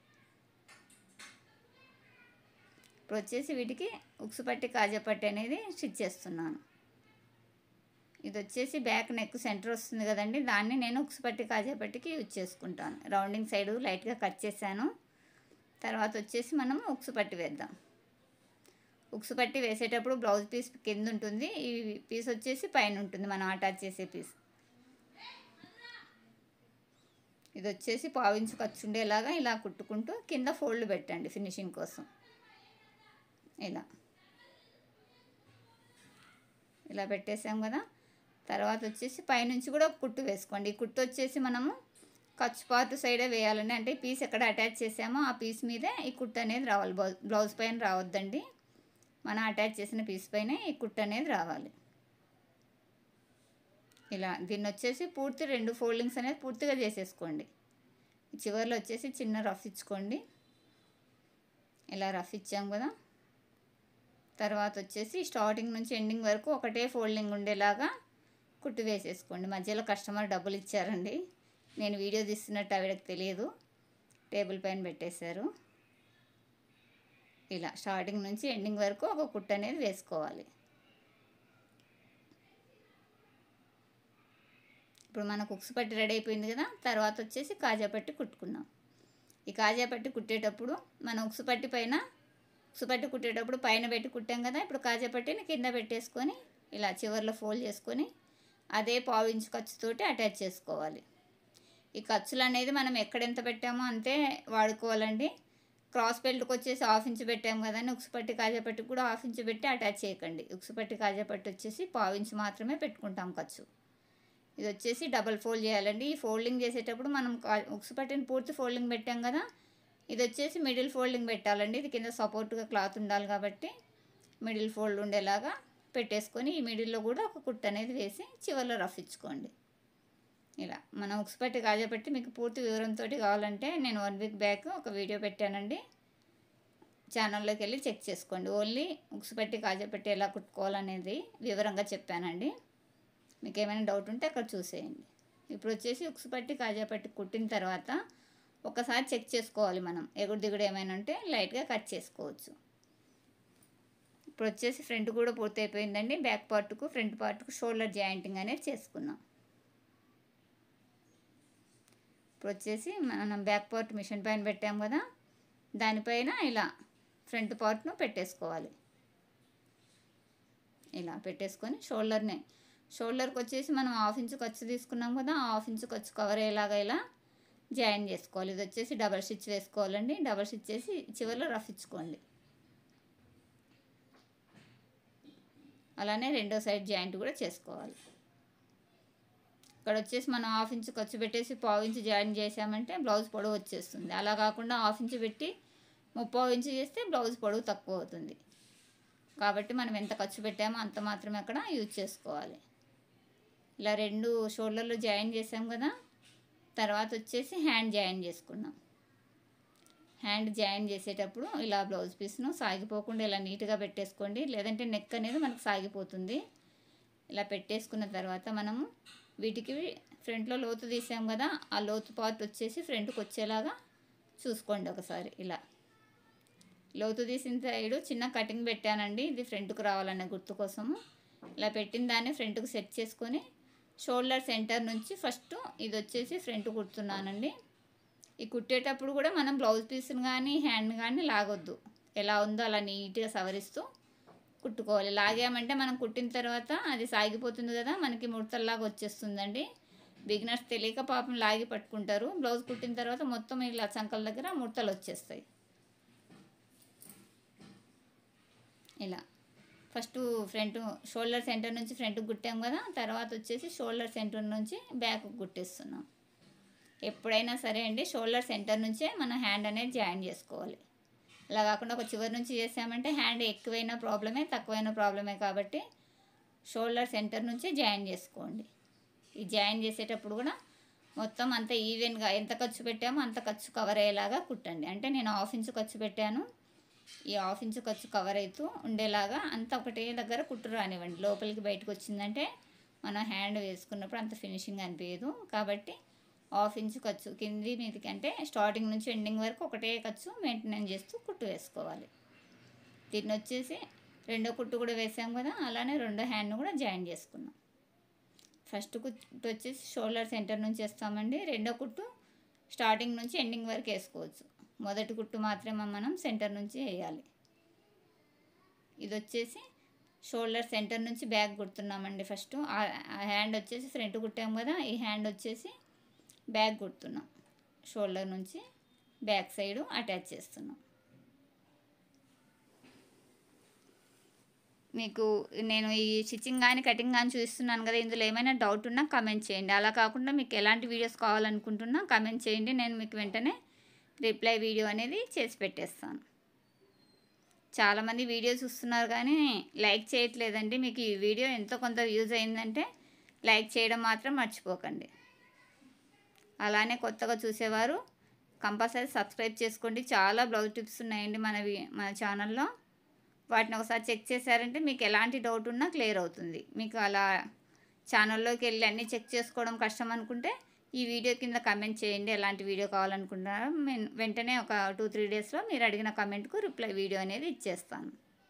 ఇప్పుడు వచ్చేసి వీటికి ఉక్సు పట్టి కాజా పట్టి అనేది స్టిచ్ చేస్తున్నాను ఇది వచ్చేసి బ్యాక్ నెక్ సెంటర్ వస్తుంది కదండి దాన్ని నేను ఉక్సు పట్టి కాజా పట్టికి యూజ్ చేసుకుంటాను రౌండింగ్ సైడ్ లైట్గా కట్ చేశాను తర్వాత వచ్చేసి మనం ఉక్సు పట్టి వేద్దాం ఉక్సు పట్టి వేసేటప్పుడు బ్లౌజ్ పీస్ కింద ఉంటుంది ఈ పీస్ వచ్చేసి పైన ఉంటుంది మనం అటాచ్ చేసే పీస్ ఇది వచ్చేసి పావించి ఖర్చు ఉండేలాగా ఇలా కుట్టుకుంటూ కింద ఫోల్డ్ పెట్టండి ఫినిషింగ్ కోసం ఇలా ఇలా పెట్టేసాం కదా తర్వాత వచ్చేసి పైనుంచి కూడా ఒక కుట్టు వేసుకోండి ఈ కుట్టు వచ్చేసి మనము ఖర్చు పార్ట్ సైడే వేయాలండి అంటే పీస్ ఎక్కడ అటాచ్ చేసామో ఆ పీస్ మీదే ఈ కుట్టు అనేది రావాలి బ్లౌజ్ బ్లౌజ్ పైన రావద్దండి మనం అటాచ్ చేసిన పీస్ పైన ఈ కుట్టు అనేది రావాలి ఇలా దీన్ని వచ్చేసి పూర్తి రెండు ఫోల్డింగ్స్ అనేది పూర్తిగా చేసేసుకోండి చివరిలో వచ్చేసి చిన్న రఫ్ ఇచ్చుకోండి ఇలా రఫ్ ఇచ్చాం కదా తర్వాత వచ్చేసి స్టార్టింగ్ నుంచి ఎండింగ్ వరకు ఒకటే ఫోల్డింగ్ ఉండేలాగా కుట్టు వేసేసుకోండి మధ్యలో కస్టమర్ డబ్బులు ఇచ్చారండి నేను వీడియో తీస్తున్నట్టు ఆవిడకి తెలియదు టేబుల్ పైన పెట్టేశారు ఇలా స్టార్టింగ్ నుంచి ఎండింగ్ వరకు ఒక కుట్టు అనేది వేసుకోవాలి ఇప్పుడు మనకు ఉక్సు పట్టి రెడీ అయిపోయింది కదా తర్వాత వచ్చేసి కాజా పట్టి కుట్టుకుందాం ఈ కాజా పట్టి కుట్టేటప్పుడు మన ఉక్సు పట్టి పైన ఉక్సు పట్టి కుట్టేటప్పుడు పైన పెట్టి కుట్టాం కదా ఇప్పుడు కాజా పట్టిని కింద పెట్టేసుకొని ఇలా చివర్లో ఫోల్డ్ చేసుకొని అదే పావు ఇంచు ఖర్చుతోటి అటాచ్ చేసుకోవాలి ఈ ఖర్చులు అనేది మనం ఎక్కడెంత పెట్టామో అంతే వాడుకోవాలండి క్రాస్ బెల్ట్కి వచ్చేసి హాఫ్ ఇంచు పెట్టాము కదా అని ఉక్సుపట్టి కాజాపట్టి కూడా హాఫ్ ఇంచు పెట్టి అటాచ్ చేయకండి ఉక్సుపట్టి కాజాపట్టి వచ్చేసి పావు ఇంచు మాత్రమే పెట్టుకుంటాం ఖర్చు ఇది వచ్చేసి డబల్ ఫోల్డ్ చేయాలండి ఈ ఫోల్డింగ్ చేసేటప్పుడు మనం కా- ఉక్సుపట్టిని పూర్తి ఫోల్డింగ్ పెట్టాం కదా ఇది వచ్చేసి మిడిల్ ఫోల్డింగ్ పెట్టాలండి ఇది కింద సపోర్ట్గా క్లాత్ ఉండాలి కాబట్టి మిడిల్ ఫోల్డ్ ఉండేలాగా పెట్టేసుకొని ఈ మిడిల్లో కూడా ఒక కుట్టు అనేది వేసి చివరిలో రఫ్ ఇచ్చుకోండి ఇలా మనం ఉక్స్ పట్టి కాజాపెట్టి మీకు పూర్తి వివరంతో కావాలంటే నేను వన్ వీక్ బ్యాక్ ఒక వీడియో పెట్టానండి ఛానల్లోకి వెళ్ళి చెక్ చేసుకోండి ఓన్లీ ఉక్స్ పట్టి కాజాపెట్టి ఎలా కుట్టుకోవాలనేది వివరంగా చెప్పానండి మీకు ఏమైనా డౌట్ ఉంటే అక్కడ చూసేయండి ఇప్పుడు వచ్చేసి ఉక్స్ పట్టి కాజాపట్టి కుట్టిన తర్వాత ఒకసారి చెక్ చేసుకోవాలి మనం ఎగుడు దిగుడు ఏమైనా ఉంటే లైట్గా కట్ చేసుకోవచ్చు ఇప్పుడు వచ్చేసి ఫ్రంట్ కూడా పూర్తి అయిపోయిందండి బ్యాక్ పార్ట్కు ఫ్రంట్ పార్ట్కు షోల్డర్ జాయింటింగ్ అనేది చేసుకున్నాం ఇప్పుడు వచ్చేసి మనం బ్యాక్ పార్ట్ మిషన్ పైన పెట్టాం కదా దానిపైన ఇలా ఫ్రంట్ పార్ట్ను పెట్టేసుకోవాలి ఇలా పెట్టేసుకొని షోల్డర్ని షోల్డర్కి వచ్చేసి మనం హాఫ్ ఇంచు ఖర్చు తీసుకున్నాం కదా ఆ హాఫ్ ఇంచు ఖర్చు కవర్ అయ్యేలాగా ఇలా జాయిన్ చేసుకోవాలి ఇది వచ్చేసి డబల్ స్టిచ్ వేసుకోవాలండి డబల్ స్టిచ్ చేసి చివరిలో రఫ్ ఇచ్చుకోండి అలానే రెండో సైడ్ జాయింట్ కూడా చేసుకోవాలి ఇక్కడ వచ్చేసి మనం హాఫ్ ఇంచు ఖర్చు పెట్టేసి పావు ఇంచు జాయిన్ చేసామంటే బ్లౌజ్ పొడవు వచ్చేస్తుంది అలా కాకుండా హాఫ్ ఇంచు పెట్టి ముప్పావు ఇంచు చేస్తే బ్లౌజ్ పొడవు తక్కువ అవుతుంది కాబట్టి మనం ఎంత ఖర్చు పెట్టామో అంత మాత్రమే అక్కడ యూజ్ చేసుకోవాలి ఇలా రెండు షోల్డర్లు జాయిన్ చేసాం కదా తర్వాత వచ్చేసి హ్యాండ్ జాయిన్ చేసుకున్నాం హ్యాండ్ జాయిన్ చేసేటప్పుడు ఇలా బ్లౌజ్ పీస్ను సాగిపోకుండా ఇలా నీట్గా పెట్టేసుకోండి లేదంటే నెక్ అనేది మనకు సాగిపోతుంది ఇలా పెట్టేసుకున్న తర్వాత మనము వీటికి ఫ్రంట్లో లోతు తీసాం కదా ఆ లోతు పార్ట్ వచ్చేసి ఫ్రంట్కి వచ్చేలాగా చూసుకోండి ఒకసారి ఇలా లోతు తీసిన సైడు చిన్న కటింగ్ పెట్టానండి ఇది ఫ్రంట్కి రావాలనే గుర్తు కోసము ఇలా పెట్టిన దాన్ని ఫ్రంట్కి సెట్ చేసుకొని షోల్డర్ సెంటర్ నుంచి ఫస్ట్ ఇది వచ్చేసి ఫ్రంట్ కుడుతున్నానండి ఈ కుట్టేటప్పుడు కూడా మనం బ్లౌజ్ పీస్ని కానీ హ్యాండ్ కానీ లాగొద్దు ఎలా ఉందో అలా నీట్గా సవరిస్తూ కుట్టుకోవాలి లాగామంటే మనం కుట్టిన తర్వాత అది సాగిపోతుంది కదా మనకి ముడతల్లాగా వచ్చేస్తుందండి బిగినర్స్ తెలియక పాపం లాగి పట్టుకుంటారు బ్లౌజ్ కుట్టిన తర్వాత మొత్తం ఇలా చంకల దగ్గర ముడతలు వచ్చేస్తాయి ఇలా ఫస్ట్ ఫ్రంట్ షోల్డర్ సెంటర్ నుంచి ఫ్రంట్ కుట్టాం కదా తర్వాత వచ్చేసి షోల్డర్ సెంటర్ నుంచి బ్యాక్ కుట్టేస్తున్నాం ఎప్పుడైనా సరే అండి షోల్డర్ సెంటర్ నుంచే మనం హ్యాండ్ అనేది జాయిన్ చేసుకోవాలి అలా కాకుండా ఒక చివరి నుంచి చేసామంటే హ్యాండ్ ఎక్కువైనా ప్రాబ్లమే తక్కువైన ప్రాబ్లమే కాబట్టి షోల్డర్ సెంటర్ నుంచే జాయిన్ చేసుకోండి ఈ జాయిన్ చేసేటప్పుడు కూడా మొత్తం అంత ఈవెన్గా ఎంత ఖర్చు పెట్టామో అంత ఖర్చు కవర్ అయ్యేలాగా కుట్టండి అంటే నేను హాఫ్ ఇంచు ఖర్చు పెట్టాను ఈ హాఫ్ ఇంచు ఖర్చు కవర్ అవుతూ ఉండేలాగా అంత ఒకటే దగ్గర కుట్టు రానివ్వండి లోపలికి బయటకు వచ్చిందంటే మనం హ్యాండ్ వేసుకున్నప్పుడు అంత ఫినిషింగ్ అనిపించదు కాబట్టి హాఫ్ ఇంచు ఖర్చు కింది మీదకి అంటే స్టార్టింగ్ నుంచి ఎండింగ్ వరకు ఒకటే ఖర్చు మెయింటెనెన్స్ చేస్తూ కుట్టు వేసుకోవాలి దీన్ని వచ్చేసి రెండో కుట్టు కూడా వేసాం కదా అలానే రెండో హ్యాండ్ కూడా జాయిన్ చేసుకున్నాం ఫస్ట్ కుట్టు వచ్చేసి షోల్డర్ సెంటర్ నుంచి వేస్తామండి రెండో కుట్టు స్టార్టింగ్ నుంచి ఎండింగ్ వరకు వేసుకోవచ్చు మొదటి కుట్టు మాత్రమే మనం సెంటర్ నుంచి వేయాలి ఇది వచ్చేసి షోల్డర్ సెంటర్ నుంచి బ్యాక్ కుడుతున్నామండి ఫస్ట్ ఆ హ్యాండ్ వచ్చేసి ఫ్రంట్ కుట్టాం కదా ఈ హ్యాండ్ వచ్చేసి బ్యాక్ కుడుతున్నాం షోల్డర్ నుంచి బ్యాక్ సైడ్ అటాచ్ చేస్తున్నాం మీకు నేను ఈ స్టిచ్చింగ్ కానీ కటింగ్ కానీ చూస్తున్నాను కదా ఇందులో ఏమైనా డౌట్ ఉన్నా కమెంట్ చేయండి అలా కాకుండా మీకు ఎలాంటి వీడియోస్ కావాలనుకుంటున్నా కమెంట్ చేయండి నేను మీకు వెంటనే రిప్లై వీడియో అనేది చేసి పెట్టేస్తాను చాలామంది వీడియో చూస్తున్నారు కానీ లైక్ చేయట్లేదండి మీకు ఈ వీడియో ఎంతో కొంత యూజ్ అయిందంటే లైక్ చేయడం మాత్రం మర్చిపోకండి అలానే కొత్తగా చూసేవారు కంపల్సరీ సబ్స్క్రైబ్ చేసుకోండి చాలా బ్లౌజ్ టిప్స్ ఉన్నాయండి మన వి- మన ఛానల్లో వాటిని ఒకసారి చెక్ చేశారంటే మీకు ఎలాంటి డౌట్ ఉన్నా క్లియర్ అవుతుంది మీకు అలా ఛానల్లోకి వెళ్ళి అన్నీ చెక్ చేసుకోవడం కష్టం అనుకుంటే ఈ వీడియో కింద కమెంట్ చేయండి ఎలాంటి వీడియో కావాలనుకుంటున్నారో నేను వెంటనే ఒక టూ త్రీ డేస్లో మీరు అడిగిన కమెంట్కు రిప్లై వీడియో అనేది ఇచ్చేస్తాను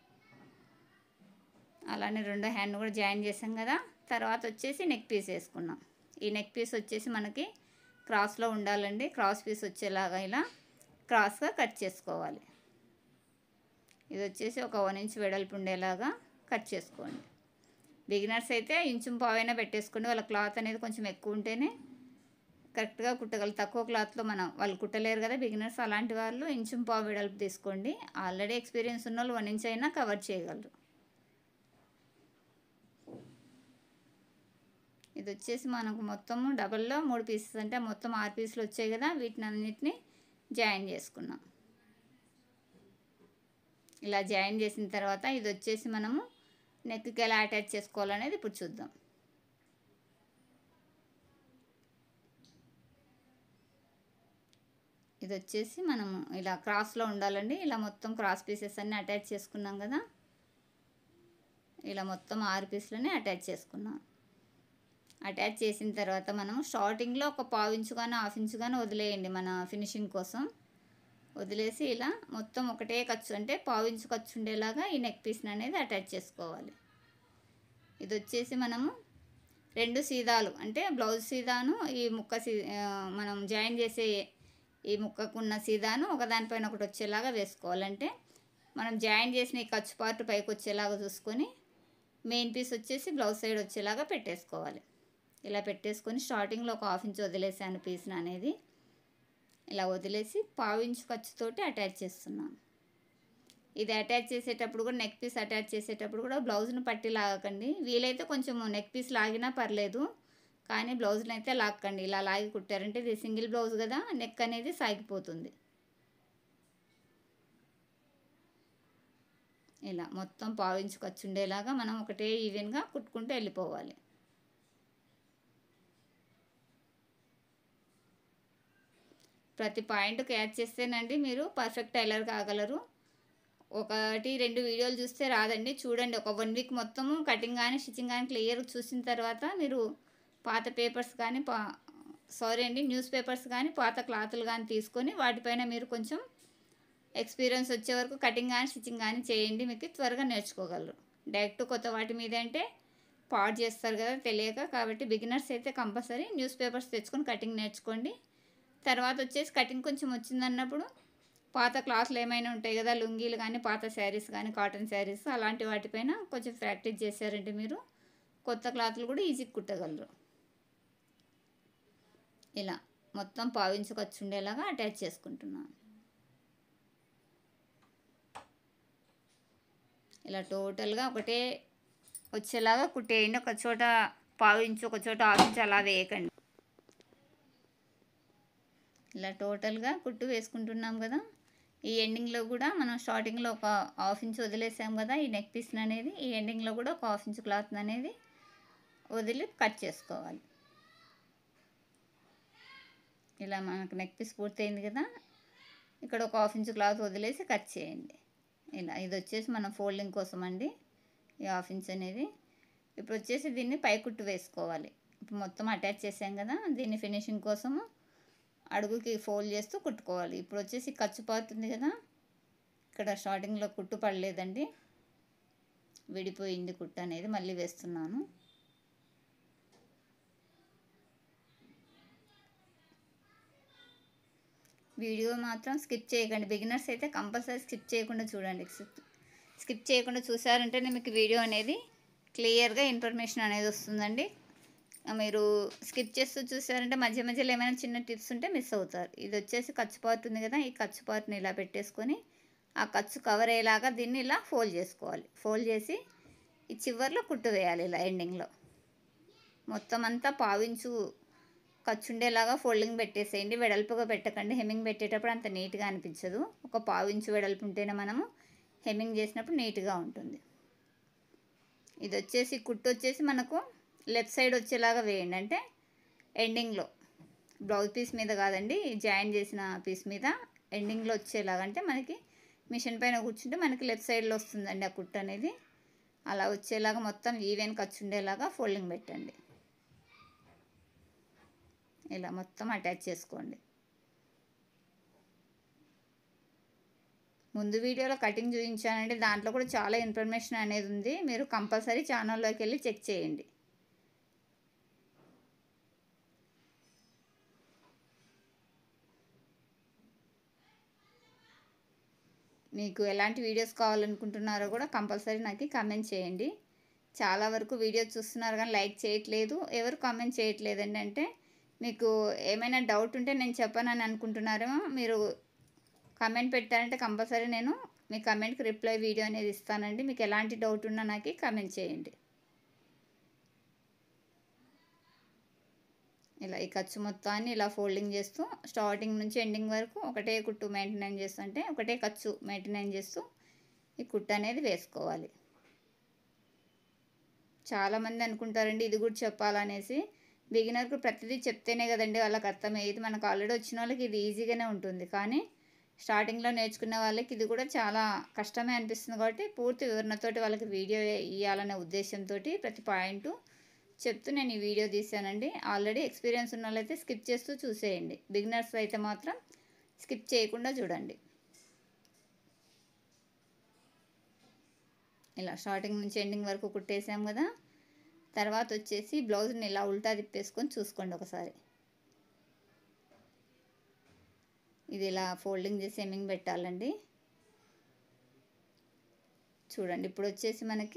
అలానే రెండో హ్యాండ్ కూడా జాయిన్ చేసాం కదా తర్వాత వచ్చేసి నెక్ పీస్ వేసుకున్నాం ఈ నెక్ పీస్ వచ్చేసి మనకి క్రాస్లో ఉండాలండి క్రాస్ పీస్ వచ్చేలాగా ఇలా క్రాస్గా కట్ చేసుకోవాలి ఇది వచ్చేసి ఒక వన్ ఇంచ్ వెడల్పు ఉండేలాగా కట్ చేసుకోండి బిగినర్స్ అయితే ఇంచు పావైనా పెట్టేసుకోండి వాళ్ళ క్లాత్ అనేది కొంచెం ఎక్కువ ఉంటేనే కరెక్ట్గా కుట్టగలరు తక్కువ క్లాత్లో మనం వాళ్ళు కుట్టలేరు కదా బిగినర్స్ అలాంటి వాళ్ళు ఇంచు పావు వెడల్పు తీసుకోండి ఆల్రెడీ ఎక్స్పీరియన్స్ ఉన్న వాళ్ళు వన్ ఇంచ్ అయినా కవర్ చేయగలరు ఇది వచ్చేసి మనకు మొత్తము డబల్లో మూడు పీసెస్ అంటే మొత్తం ఆరు పీసులు వచ్చాయి కదా వీటిని అన్నిటిని జాయిన్ చేసుకున్నాం ఇలా జాయిన్ చేసిన తర్వాత ఇది వచ్చేసి మనము నెక్కి ఎలా అటాచ్ చేసుకోవాలనేది ఇప్పుడు చూద్దాం ఇది వచ్చేసి మనము ఇలా క్రాస్లో ఉండాలండి ఇలా మొత్తం క్రాస్ పీసెస్ అన్నీ అటాచ్ చేసుకున్నాం కదా ఇలా మొత్తం ఆరు పీసులని అటాచ్ చేసుకున్నాం అటాచ్ చేసిన తర్వాత మనం స్టార్టింగ్లో ఒక పావు ఇంచు కానీ హాఫ్ ఇంచు కానీ వదిలేయండి మన ఫినిషింగ్ కోసం వదిలేసి ఇలా మొత్తం ఒకటే ఖర్చు అంటే పావు ఇంచు ఖర్చు ఉండేలాగా ఈ నెక్ పీస్ని అనేది అటాచ్ చేసుకోవాలి ఇది వచ్చేసి మనము రెండు సీదాలు అంటే బ్లౌజ్ సీదాను ఈ ముక్క సీ ఆ, మనం జాయిన్ చేసే ఈ ముక్కకున్న సీదాను ఒకదానిపైన ఒకటి వచ్చేలాగా వేసుకోవాలంటే మనం జాయిన్ చేసిన ఈ ఖర్చు పార్ట్ పైకి వచ్చేలాగా చూసుకొని మెయిన్ పీస్ వచ్చేసి బ్లౌజ్ సైడ్ వచ్చేలాగా పెట్టేసుకోవాలి ఇలా పెట్టేసుకొని స్టార్టింగ్లో ఒక హాఫ్ ఇంచ్ వదిలేసాను పీస్ని అనేది ఇలా వదిలేసి పావు ఇంచు ఖర్చుతోటి అటాచ్ చేస్తున్నాను ఇది అటాచ్ చేసేటప్పుడు కూడా నెక్ పీస్ అటాచ్ చేసేటప్పుడు కూడా బ్లౌజ్ను పట్టి లాగకండి వీలైతే కొంచెం నెక్ పీస్ లాగినా పర్లేదు కానీ బ్లౌజ్ని అయితే లాక్కండి ఇలా లాగి కుట్టారంటే ఇది సింగిల్ బ్లౌజ్ కదా నెక్ అనేది సాగిపోతుంది ఇలా మొత్తం పావించి ఖర్చు ఉండేలాగా మనం ఒకటే ఈవెన్గా కుట్టుకుంటూ వెళ్ళిపోవాలి ప్రతి పాయింట్ క్యాచ్ చేస్తేనండి మీరు పర్ఫెక్ట్ టైలర్ కాగలరు ఒకటి రెండు వీడియోలు చూస్తే రాదండి చూడండి ఒక వన్ వీక్ మొత్తము కటింగ్ కానీ స్టిచ్చింగ్ కానీ క్లియర్ చూసిన తర్వాత మీరు పాత పేపర్స్ కానీ పా సారీ అండి న్యూస్ పేపర్స్ కానీ పాత క్లాతులు కానీ తీసుకొని వాటిపైన మీరు కొంచెం ఎక్స్పీరియన్స్ వచ్చే వరకు కటింగ్ కానీ స్టిచ్చింగ్ కానీ చేయండి మీకు త్వరగా నేర్చుకోగలరు డైరెక్ట్ కొత్త వాటి మీద అంటే పాడు చేస్తారు కదా తెలియక కాబట్టి బిగినర్స్ అయితే కంపల్సరీ న్యూస్ పేపర్స్ తెచ్చుకొని కటింగ్ నేర్చుకోండి తర్వాత వచ్చేసి కటింగ్ కొంచెం వచ్చిందన్నప్పుడు పాత క్లాత్లు ఏమైనా ఉంటాయి కదా లుంగీలు కానీ పాత శారీస్ కానీ కాటన్ శారీస్ అలాంటి వాటిపైన కొంచెం ప్రాక్టీస్ చేశారంటే మీరు కొత్త క్లాత్లు కూడా ఈజీగా కుట్టగలరు ఇలా మొత్తం పావించుకు వచ్చి ఉండేలాగా అటాచ్ చేసుకుంటున్నాను ఇలా టోటల్గా ఒకటే వచ్చేలాగా కుట్టేయండి ఒక చోట పావు ఇంచు ఒక చోట హాఫ్ ఇంచు అలా వేయకండి ఇలా టోటల్గా కుట్టు వేసుకుంటున్నాం కదా ఈ ఎండింగ్లో కూడా మనం స్టార్టింగ్లో ఒక హాఫ్ ఇంచ్ వదిలేసాం కదా ఈ నెక్ పీస్ని అనేది ఈ ఎండింగ్లో కూడా ఒక హాఫ్ ఇంచ్ క్లాత్ అనేది వదిలి కట్ చేసుకోవాలి ఇలా మనకు నెక్ పీస్ పూర్తయింది కదా ఇక్కడ ఒక హాఫ్ ఇంచ్ క్లాత్ వదిలేసి కట్ చేయండి ఇలా ఇది వచ్చేసి మన ఫోల్డింగ్ కోసం అండి ఈ హాఫ్ ఇంచ్ అనేది ఇప్పుడు వచ్చేసి దీన్ని పై కుట్టు వేసుకోవాలి ఇప్పుడు మొత్తం అటాచ్ చేసాం కదా దీన్ని ఫినిషింగ్ కోసము అడుగుకి ఫోల్డ్ చేస్తూ కుట్టుకోవాలి ఇప్పుడు వచ్చేసి ఖర్చు పారుతుంది కదా ఇక్కడ స్టార్టింగ్లో కుట్టు పడలేదండి విడిపోయింది కుట్టు అనేది మళ్ళీ వేస్తున్నాను వీడియో మాత్రం స్కిప్ చేయకండి బిగినర్స్ అయితే కంపల్సరీ స్కిప్ చేయకుండా చూడండి స్కిప్ స్కిప్ చేయకుండా చూసారంటేనే మీకు వీడియో అనేది క్లియర్గా ఇన్ఫర్మేషన్ అనేది వస్తుందండి మీరు స్కిప్ చేస్తూ చూసారంటే మధ్య మధ్యలో ఏమైనా చిన్న టిప్స్ ఉంటే మిస్ అవుతారు ఇది వచ్చేసి ఖర్చు పార్ట్ ఉంది కదా ఈ ఖర్చు పార్ట్ని ఇలా పెట్టేసుకొని ఆ ఖర్చు కవర్ అయ్యేలాగా దీన్ని ఇలా ఫోల్డ్ చేసుకోవాలి ఫోల్డ్ చేసి ఈ చివర్లో కుట్టు వేయాలి ఇలా ఎండింగ్లో మొత్తం అంతా పావించు ఖర్చుండేలాగా ఫోల్డింగ్ పెట్టేసేయండి వెడల్పుగా పెట్టకండి హెమ్మింగ్ పెట్టేటప్పుడు అంత నీట్గా అనిపించదు ఒక పావించు వెడల్పు ఉంటేనే మనము హెమ్మింగ్ చేసినప్పుడు నీట్గా ఉంటుంది ఇది వచ్చేసి కుట్టు వచ్చేసి మనకు లెఫ్ట్ సైడ్ వచ్చేలాగా వేయండి అంటే ఎండింగ్లో బ్లౌజ్ పీస్ మీద కాదండి జాయిన్ చేసిన పీస్ మీద ఎండింగ్లో వచ్చేలాగా అంటే మనకి మిషన్ పైన కూర్చుంటే మనకి లెఫ్ట్ సైడ్లో వస్తుందండి ఆ కుట్టు అనేది అలా వచ్చేలాగా మొత్తం ఈవెన్ ఖర్చు ఉండేలాగా ఫోల్డింగ్ పెట్టండి ఇలా మొత్తం అటాచ్ చేసుకోండి ముందు వీడియోలో కటింగ్ చూపించానండి దాంట్లో కూడా చాలా ఇన్ఫర్మేషన్ అనేది ఉంది మీరు కంపల్సరీ ఛానల్లోకి వెళ్ళి చెక్ చేయండి మీకు ఎలాంటి వీడియోస్ కావాలనుకుంటున్నారో కూడా కంపల్సరీ నాకు కామెంట్ చేయండి చాలా వరకు వీడియోస్ చూస్తున్నారు కానీ లైక్ చేయట్లేదు ఎవరు కామెంట్ చేయట్లేదండి అంటే మీకు ఏమైనా డౌట్ ఉంటే నేను చెప్పానని అనుకుంటున్నారేమో మీరు కామెంట్ పెట్టారంటే కంపల్సరీ నేను మీ కమెంట్కి రిప్లై వీడియో అనేది ఇస్తానండి మీకు ఎలాంటి డౌట్ ఉన్నా నాకు కామెంట్ చేయండి ఇలా ఈ ఖర్చు మొత్తాన్ని ఇలా ఫోల్డింగ్ చేస్తూ స్టార్టింగ్ నుంచి ఎండింగ్ వరకు ఒకటే కుట్టు మెయింటైన్ చేస్తుంటే ఒకటే ఖర్చు మెయింటైన్ చేస్తూ ఈ కుట్టు అనేది వేసుకోవాలి చాలామంది అనుకుంటారండి ఇది కూడా చెప్పాలనేసి బిగినర్కు ప్రతిదీ చెప్తేనే కదండి వాళ్ళకి అర్థమయ్యేది మనకు ఆల్రెడీ వచ్చిన వాళ్ళకి ఇది ఈజీగానే ఉంటుంది కానీ స్టార్టింగ్లో నేర్చుకునే వాళ్ళకి ఇది కూడా చాలా కష్టమే అనిపిస్తుంది కాబట్టి పూర్తి వివరణతోటి వాళ్ళకి వీడియో ఇవ్వాలనే ఉద్దేశంతో ప్రతి పాయింట్ చెప్తూ నేను ఈ వీడియో తీసానండి ఆల్రెడీ ఎక్స్పీరియన్స్ ఉన్న వాళ్ళైతే స్కిప్ చేస్తూ చూసేయండి బిగినర్స్ అయితే మాత్రం స్కిప్ చేయకుండా చూడండి ఇలా స్టార్టింగ్ నుంచి ఎండింగ్ వరకు కుట్టేసాం కదా తర్వాత వచ్చేసి బ్లౌజ్ని ఇలా ఉల్టా తిప్పేసుకొని చూసుకోండి ఒకసారి ఇది ఇలా ఫోల్డింగ్ చేసి ఎమ్మింగ్ పెట్టాలండి చూడండి ఇప్పుడు వచ్చేసి మనకి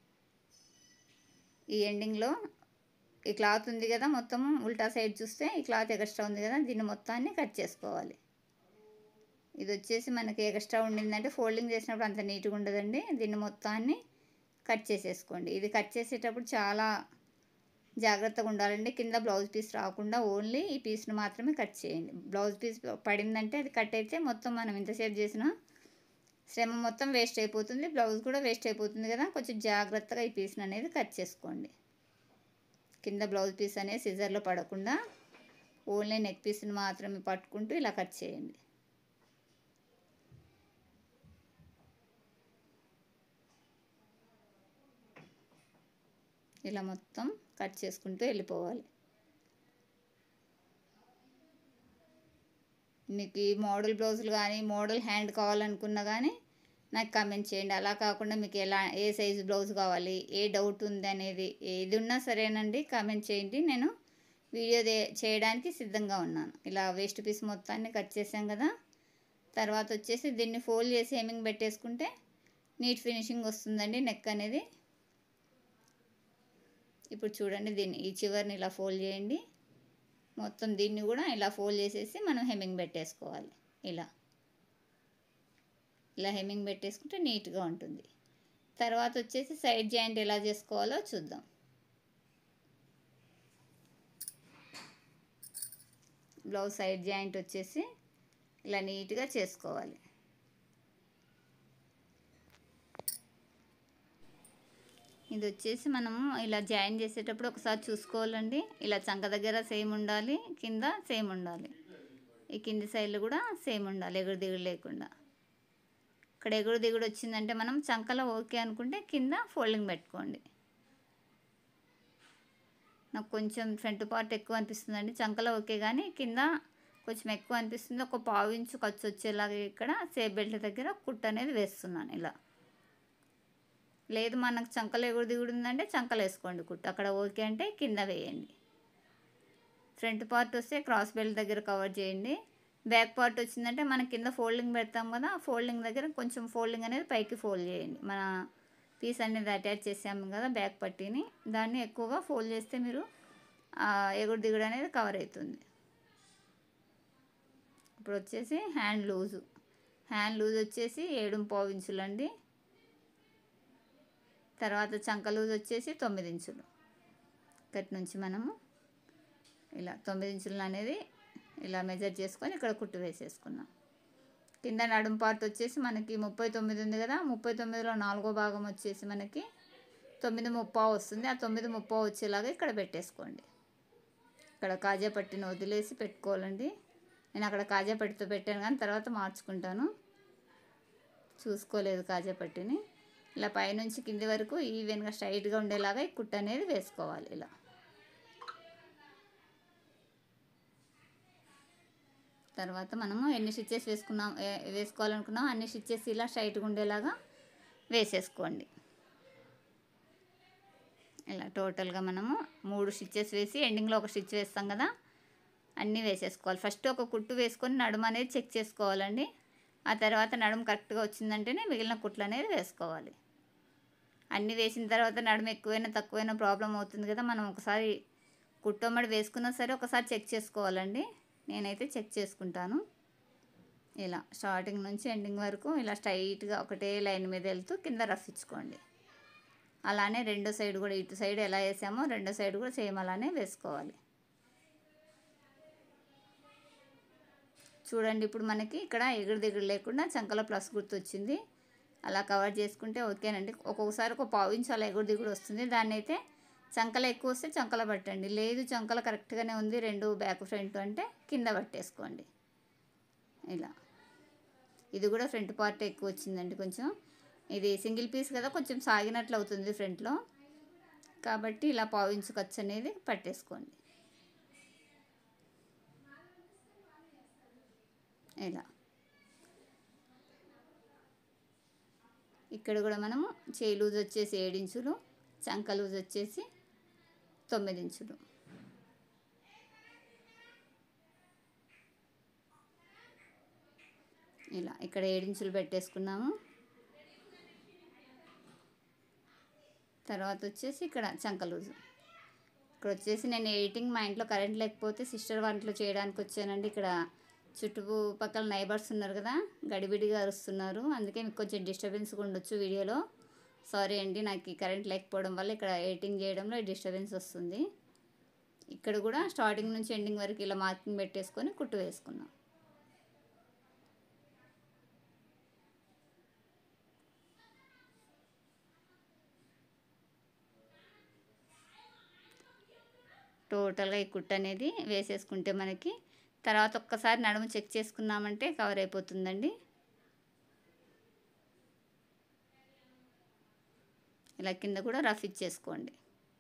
ఈ ఎండింగ్లో ఈ క్లాత్ ఉంది కదా మొత్తం ఉల్టా సైడ్ చూస్తే ఈ క్లాత్ ఎక్స్ట్రా ఉంది కదా దీన్ని మొత్తాన్ని కట్ చేసుకోవాలి ఇది వచ్చేసి మనకి ఎక్స్ట్రా ఉండిందంటే ఫోల్డింగ్ చేసినప్పుడు అంత నీట్గా ఉండదండి దీన్ని మొత్తాన్ని కట్ చేసేసుకోండి ఇది కట్ చేసేటప్పుడు చాలా జాగ్రత్తగా ఉండాలండి కింద బ్లౌజ్ పీస్ రాకుండా ఓన్లీ ఈ పీస్ను మాత్రమే కట్ చేయండి బ్లౌజ్ పీస్ పడిందంటే అది కట్ అయితే మొత్తం మనం ఇంతసేపు చేసిన శ్రమ మొత్తం వేస్ట్ అయిపోతుంది బ్లౌజ్ కూడా వేస్ట్ అయిపోతుంది కదా కొంచెం జాగ్రత్తగా ఈ పీస్ని అనేది కట్ చేసుకోండి కింద బ్లౌజ్ పీస్ అనేది సిజర్లో పడకుండా ఓన్లీ నెక్ పీస్ని మాత్రమే పట్టుకుంటూ ఇలా కట్ చేయండి ఇలా మొత్తం కట్ చేసుకుంటూ వెళ్ళిపోవాలి మీకు ఈ మోడల్ బ్లౌజులు కానీ మోడల్ హ్యాండ్ కావాలనుకున్నా కానీ నాకు కామెంట్ చేయండి అలా కాకుండా మీకు ఎలా ఏ సైజు బ్లౌజ్ కావాలి ఏ డౌట్ ఉంది అనేది ఏది ఉన్నా సరేనండి కామెంట్ చేయండి నేను వీడియో చేయడానికి సిద్ధంగా ఉన్నాను ఇలా వేస్ట్ పీస్ మొత్తాన్ని కట్ చేసాం కదా తర్వాత వచ్చేసి దీన్ని ఫోల్డ్ చేసి హెమ్మింగ్ పెట్టేసుకుంటే నీట్ ఫినిషింగ్ వస్తుందండి నెక్ అనేది ఇప్పుడు చూడండి దీన్ని ఈ చివరిని ఇలా ఫోల్డ్ చేయండి మొత్తం దీన్ని కూడా ఇలా ఫోల్డ్ చేసేసి మనం హెమ్మింగ్ పెట్టేసుకోవాలి ఇలా ఇలా హెమ్మింగ్ పెట్టేసుకుంటే నీట్గా ఉంటుంది తర్వాత వచ్చేసి సైడ్ జాయింట్ ఎలా చేసుకోవాలో చూద్దాం బ్లౌజ్ సైడ్ జాయింట్ వచ్చేసి ఇలా నీట్గా చేసుకోవాలి ఇది వచ్చేసి మనము ఇలా జాయిన్ చేసేటప్పుడు ఒకసారి చూసుకోవాలండి ఇలా చంక దగ్గర సేమ్ ఉండాలి కింద సేమ్ ఉండాలి ఈ కింది సైడ్లు కూడా సేమ్ ఉండాలి ఎగుడు దిగుడు లేకుండా ఇక్కడ ఎగుడు దిగుడు వచ్చిందంటే మనం చంకలో ఓకే అనుకుంటే కింద ఫోల్డింగ్ పెట్టుకోండి నాకు కొంచెం ఫ్రంట్ పార్ట్ ఎక్కువ అనిపిస్తుందండి చంకలో ఓకే కానీ కింద కొంచెం ఎక్కువ అనిపిస్తుంది ఒక పావు ఇంచు ఖర్చు వచ్చేలాగా ఇక్కడ సేఫ్ బెల్ట్ దగ్గర కుట్ అనేది వేస్తున్నాను ఇలా లేదు మనకు చంకలు ఎగుడు దిగుడు ఉందంటే చంకలు వేసుకోండి కుట్టు అక్కడ ఓకే అంటే కింద వేయండి ఫ్రంట్ పార్ట్ వస్తే క్రాస్ బెల్ట్ దగ్గర కవర్ చేయండి బ్యాక్ పార్ట్ వచ్చిందంటే మన కింద ఫోల్డింగ్ పెడతాం కదా ఆ ఫోల్డింగ్ దగ్గర కొంచెం ఫోల్డింగ్ అనేది పైకి ఫోల్డ్ చేయండి మన పీస్ అనేది అటాచ్ చేసాము కదా బ్యాక్ పట్టీని దాన్ని ఎక్కువగా ఫోల్డ్ చేస్తే మీరు ఎగుడు దిగుడు అనేది కవర్ అవుతుంది ఇప్పుడు వచ్చేసి హ్యాండ్ లూజు హ్యాండ్ లూజ్ వచ్చేసి ఏడు పావు ఇంచులండి తర్వాత చంక లూజ్ వచ్చేసి తొమ్మిది ఇంచులు ఇక్కడి నుంచి మనము ఇలా తొమ్మిది ఇంచులు అనేది ఇలా మెజర్ చేసుకొని ఇక్కడ కుట్టు వేసేసుకున్నాం కింద నడుం పార్ట్ వచ్చేసి మనకి ముప్పై తొమ్మిది ఉంది కదా ముప్పై తొమ్మిదిలో నాలుగో భాగం వచ్చేసి మనకి తొమ్మిది ముప్పావు వస్తుంది ఆ తొమ్మిది ముప్పావు వచ్చేలాగా ఇక్కడ పెట్టేసుకోండి ఇక్కడ కాజా పట్టిని వదిలేసి పెట్టుకోవాలండి నేను అక్కడ కాజా పట్టితో పెట్టాను కానీ తర్వాత మార్చుకుంటాను చూసుకోలేదు కాజా పట్టిని ఇలా పైనుంచి కింది వరకు ఈవెన్గా స్ట్రైట్గా ఉండేలాగా ఈ కుట్ట అనేది వేసుకోవాలి ఇలా తర్వాత మనము ఎన్ని స్టిచ్చెస్ వేసుకున్నాం ఏ- వేసుకోవాలనుకున్నాం అన్ని స్టిచ్చెస్ ఇలా స్ట్రైట్గా ఉండేలాగా వేసేసుకోండి ఇలా టోటల్గా మనము మూడు స్టిచ్చెస్ వేసి ఎండింగ్లో ఒక స్టిచ్ వేస్తాం కదా అన్నీ వేసేసుకోవాలి ఫస్ట్ ఒక కుట్టు వేసుకొని నడుము అనేది చెక్ చేసుకోవాలండి ఆ తర్వాత నడుము కరెక్ట్గా వచ్చిందంటేనే మిగిలిన కుట్లు అనేది వేసుకోవాలి అన్నీ వేసిన తర్వాత నడుము ఎక్కువైనా తక్కువైనా ప్రాబ్లం అవుతుంది కదా మనం ఒకసారి కుట్టమ్మడి వేసుకున్నా సరే ఒకసారి చెక్ చేసుకోవాలండి నేనైతే చెక్ చేసుకుంటాను ఇలా స్టార్టింగ్ నుంచి ఎండింగ్ వరకు ఇలా స్ట్రైట్గా ఒకటే లైన్ మీద వెళ్తూ కింద రఫ్ ఇచ్చుకోండి అలానే రెండో సైడ్ కూడా ఇటు సైడ్ ఎలా వేసామో రెండో సైడ్ కూడా సేమ్ అలానే వేసుకోవాలి చూడండి ఇప్పుడు మనకి ఇక్కడ ఎగురు దిగుడు లేకుండా చంకలో ప్లస్ గుర్తు వచ్చింది అలా కవర్ చేసుకుంటే ఓకేనండి ఒక్కొక్కసారి ఒక పావు ఇంచు అలా ఎగురు దిగుడు వస్తుంది దాన్ని అయితే చంకల ఎక్కువ వస్తే చంకల పట్టండి లేదు చంకల కరెక్ట్గానే ఉంది రెండు బ్యాక్ ఫ్రంట్ అంటే కింద పట్టేసుకోండి ఇలా ఇది కూడా ఫ్రంట్ పార్ట్ ఎక్కువ వచ్చిందండి కొంచెం ఇది సింగిల్ పీస్ కదా కొంచెం సాగినట్లు అవుతుంది ఫ్రంట్లో కాబట్టి ఇలా పావు ఇంచు ఖర్చు అనేది పట్టేసుకోండి ఇలా ఇక్కడ కూడా మనము చేయి లూజ్ వచ్చేసి ఏడు ఇంచులు చంక లూజ్ వచ్చేసి తొమ్మిది ఇంచులు ఇలా ఇక్కడ ఏడించులు పెట్టేసుకున్నాము తర్వాత వచ్చేసి ఇక్కడ చంక లూజు ఇక్కడ వచ్చేసి నేను ఎడిటింగ్ మా ఇంట్లో కరెంట్ లేకపోతే సిస్టర్ వంటలు చేయడానికి వచ్చానండి ఇక్కడ చుట్టుపక్కల నైబర్స్ ఉన్నారు కదా గడిబిడిగా అరుస్తున్నారు అందుకే మీకు కొంచెం డిస్టర్బెన్స్గా ఉండొచ్చు వీడియోలో సారీ అండి నాకు ఈ కరెంట్ లేకపోవడం వల్ల ఇక్కడ ఎడిటింగ్ చేయడంలో డిస్టర్బెన్స్ వస్తుంది ఇక్కడ కూడా స్టార్టింగ్ నుంచి ఎండింగ్ వరకు ఇలా మార్కింగ్ పెట్టేసుకొని కుట్టు వేసుకున్నాం టోటల్గా ఈ కుట్టు అనేది వేసేసుకుంటే మనకి తర్వాత ఒక్కసారి నడుము చెక్ చేసుకున్నామంటే కవర్ అయిపోతుందండి ఇలా కింద కూడా రఫ్ ఇచ్చేసుకోండి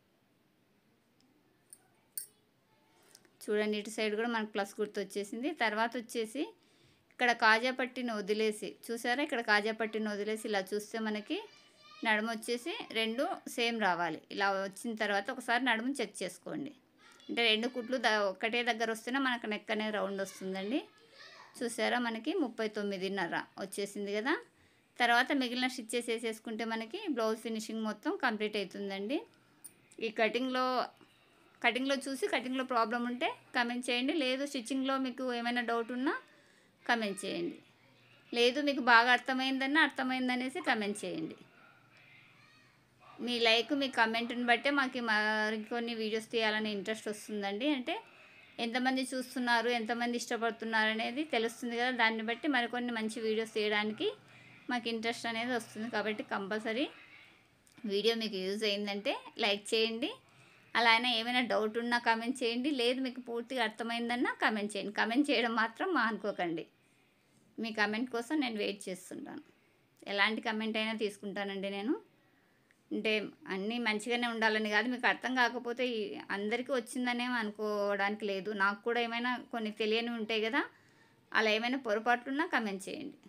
చూడండి ఇటు సైడ్ కూడా మనకు ప్లస్ గుర్తు వచ్చేసింది తర్వాత వచ్చేసి ఇక్కడ కాజా పట్టిని వదిలేసి చూసారా ఇక్కడ కాజా పట్టిని వదిలేసి ఇలా చూస్తే మనకి నడుము వచ్చేసి రెండు సేమ్ రావాలి ఇలా వచ్చిన తర్వాత ఒకసారి నడుము చెక్ చేసుకోండి అంటే రెండు కుట్లు ద ఒక్కటే దగ్గర వస్తేనే మనకు నెక్ అనేది రౌండ్ వస్తుందండి చూసారా మనకి ముప్పై తొమ్మిదిన్నర వచ్చేసింది కదా తర్వాత మిగిలిన స్టిచ్చెస్ వేసేసుకుంటే మనకి బ్లౌజ్ ఫినిషింగ్ మొత్తం కంప్లీట్ అవుతుందండి ఈ కటింగ్లో కటింగ్లో చూసి కటింగ్లో ప్రాబ్లం ఉంటే కమెంట్ చేయండి లేదు స్టిచ్చింగ్లో మీకు ఏమైనా డౌట్ ఉన్నా కమెంట్ చేయండి లేదు మీకు బాగా అర్థమైందన్నా అర్థమైందనేసి కమెంట్ చేయండి మీ లైక్ మీ కమెంట్ని బట్టే మాకు మరికొన్ని వీడియోస్ తీయాలనే ఇంట్రెస్ట్ వస్తుందండి అంటే ఎంతమంది చూస్తున్నారు ఎంతమంది ఇష్టపడుతున్నారు అనేది తెలుస్తుంది కదా దాన్ని బట్టి మరికొన్ని మంచి వీడియోస్ తీయడానికి మాకు ఇంట్రెస్ట్ అనేది వస్తుంది కాబట్టి కంపల్సరీ వీడియో మీకు యూజ్ అయిందంటే లైక్ చేయండి అలానే ఏమైనా డౌట్ ఉన్నా కామెంట్ చేయండి లేదు మీకు పూర్తిగా అర్థమైందన్నా కామెంట్ చేయండి కామెంట్ చేయడం మాత్రం మానుకోకండి మీ కామెంట్ కోసం నేను వెయిట్ చేస్తుంటాను ఎలాంటి కామెంట్ అయినా తీసుకుంటానండి నేను అంటే అన్నీ మంచిగానే ఉండాలని కాదు మీకు అర్థం కాకపోతే ఈ- అందరికీ వచ్చిందనేం అనుకోవడానికి లేదు నాకు కూడా ఏమైనా కొన్ని తెలియనివి ఉంటాయి కదా అలా ఏమైనా పొరపాట్లున్నా కమెంట్ చేయండి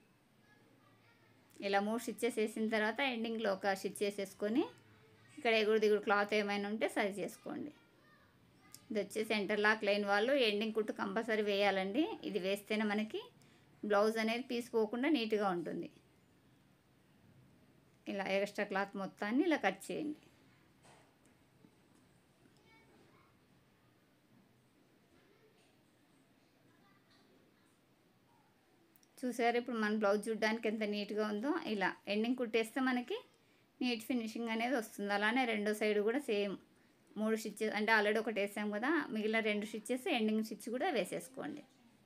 ఇలా మూడు స్టిచ్చెస్ వేసిన తర్వాత ఎండింగ్లో ఒక స్టిచ్ వేసేసుకొని ఇక్కడ ఎగుడు దిగుడు క్లాత్ ఏమైనా ఉంటే సరి చేసుకోండి ఇది వచ్చేసి సెంటర్ లాక్ లైన్ వాళ్ళు ఎండింగ్ కుట్టు కంపల్సరీ వేయాలండి ఇది వేస్తేనే మనకి బ్లౌజ్ అనేది పీస్ పోకుండా నీట్గా ఉంటుంది ఇలా ఎక్స్ట్రా క్లాత్ మొత్తాన్ని ఇలా కట్ చేయండి చూసారు ఇప్పుడు మన బ్లౌజ్ చూడడానికి ఎంత నీట్గా ఉందో ఇలా ఎండింగ్ కుట్టేస్తే మనకి నీట్ ఫినిషింగ్ అనేది వస్తుంది అలానే రెండో సైడ్ కూడా సేమ్ మూడు స్టిచ్చెస్ అంటే ఆల్రెడీ ఒకటి వేసాం కదా మిగిలిన రెండు స్టిచ్చెస్ ఎండింగ్ స్టిచ్ కూడా వేసేసుకోండి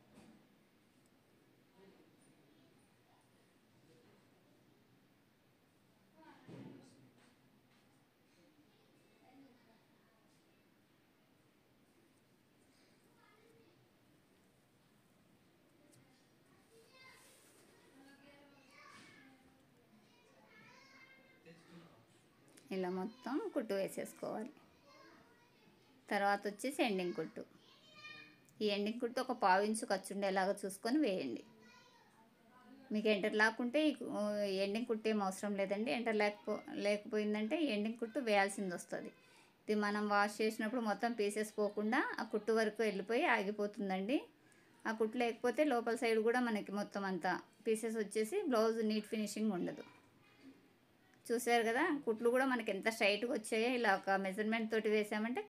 ఇలా మొత్తం కుట్టు వేసేసుకోవాలి తర్వాత వచ్చేసి ఎండింగ్ కుట్టు ఈ ఎండింగ్ కుట్టు ఒక పావు ఇంచు ఖర్చు ఉండేలాగా చూసుకొని వేయండి మీకు ఎంటర్ లాక్కుంటే ఈ కు- ఈ ఎండింగ్ కుట్టు ఏం అవసరం లేదండి ఎంటర్ లేకపో లేకపోయిందంటే ఈ ఎండింగ్ కుట్టు వేయాల్సింది వస్తుంది ఇది మనం వాష్ చేసినప్పుడు మొత్తం పీసెస్ పోకుండా ఆ కుట్టు వరకు వెళ్ళిపోయి ఆగిపోతుందండి ఆ కుట్టు లేకపోతే లోపల సైడ్ కూడా మనకి మొత్తం అంతా పీసెస్ వచ్చేసి బ్లౌజ్ నీట్ ఫినిషింగ్ ఉండదు చూసారు కదా కుట్లు కూడా మనకి ఎంత స్ట్రైట్గా వచ్చాయో ఇలా ఒక మెజర్మెంట్ తోటి వేసామంటే